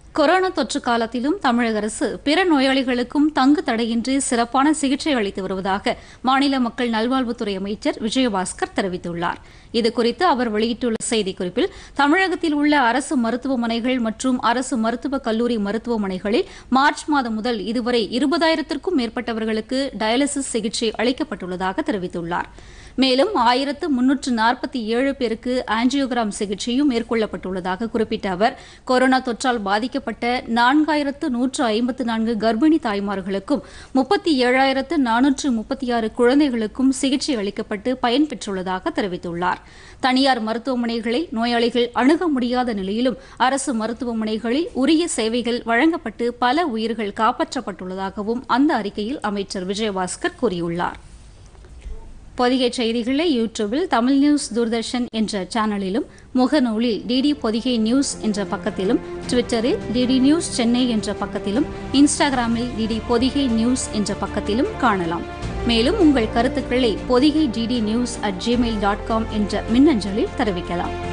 corona தொற்று காலத்திலும் தமிழக அரசு பிற நோயாளிகளுக்கும் தங்கு தடையின்றி சிறப்பான சிகிச்சை அளித்து வருவதாக மாநில மக்கள் நல்வாழ்வுத்துறை அமைச்சர் விஜயபாஸ்கர் தெரிவித்துள்ளார் இதுகுறித்து அவர் வெளியிட்டுள்ள செய்திக்குறிப்பில் தமிழகத்தில் உள்ள அரசு மருத்துவமனைகள் மற்றும் அரசு மருத்துவக் கல்லூரி மருத்துவமனைகளில் மார்ச் மாதம் முதல் இதுவரை இருபதாயிரத்திற்கும் மேற்பட்டவர்களுக்கு டயாலிசிஸ் சிகிச்சை அளிக்கப்பட்டுள்ளதாக தெரிவித்துள்ளார் மேலும் ஆயிரத்து முன்னூற்று நாற்பத்தி ஏழு பேருக்கு ஆஞ்சியோகிராம் சிகிச்சையும் மேற்கொள்ளப்பட்டுள்ளதாக குறிப்பிட்ட அவர் கொரோனா தொற்றால் பாதிக்கப்பட்ட நான்காயிரத்து நூற்று ஐம்பத்து நான்கு கர்ப்பிணி தாய்மார்களுக்கும் முப்பத்தி ஏழாயிரத்து நானூற்று முப்பத்தி ஆறு குழந்தைகளுக்கும் சிகிச்சை அளிக்கப்பட்டு பயன்பெற்றுள்ளதாக தெரிவித்துள்ளார் தனியார் மருத்துவமனைகளை நோயாளிகள் அணுக முடியாத நிலையிலும் அரசு மருத்துவமனைகளில் உரிய சேவைகள் வழங்கப்பட்டு பல உயிர்கள் காப்பாற்றப்பட்டுள்ளதாகவும் அந்த அறிக்கையில் அமைச்சர் விஜயபாஸ்கர் கூறியுள்ளார் பொதிகை செய்திகளை யூடியூபில் தமிழ் நியூஸ் தூர்தர்ஷன் என்ற சேனலிலும் முகநூலில் டிடி பொதிகை நியூஸ் என்ற பக்கத்திலும் ட்விட்டரில் டிடி நியூஸ் சென்னை என்ற பக்கத்திலும் இன்ஸ்டாகிராமில் டிடி பொதிகை நியூஸ் என்ற பக்கத்திலும் காணலாம் மேலும் உங்கள் கருத்துக்களை Pothigai DD News at Gmail dot com என்ற மின்னஞ்சலில் தெரிவிக்கலாம்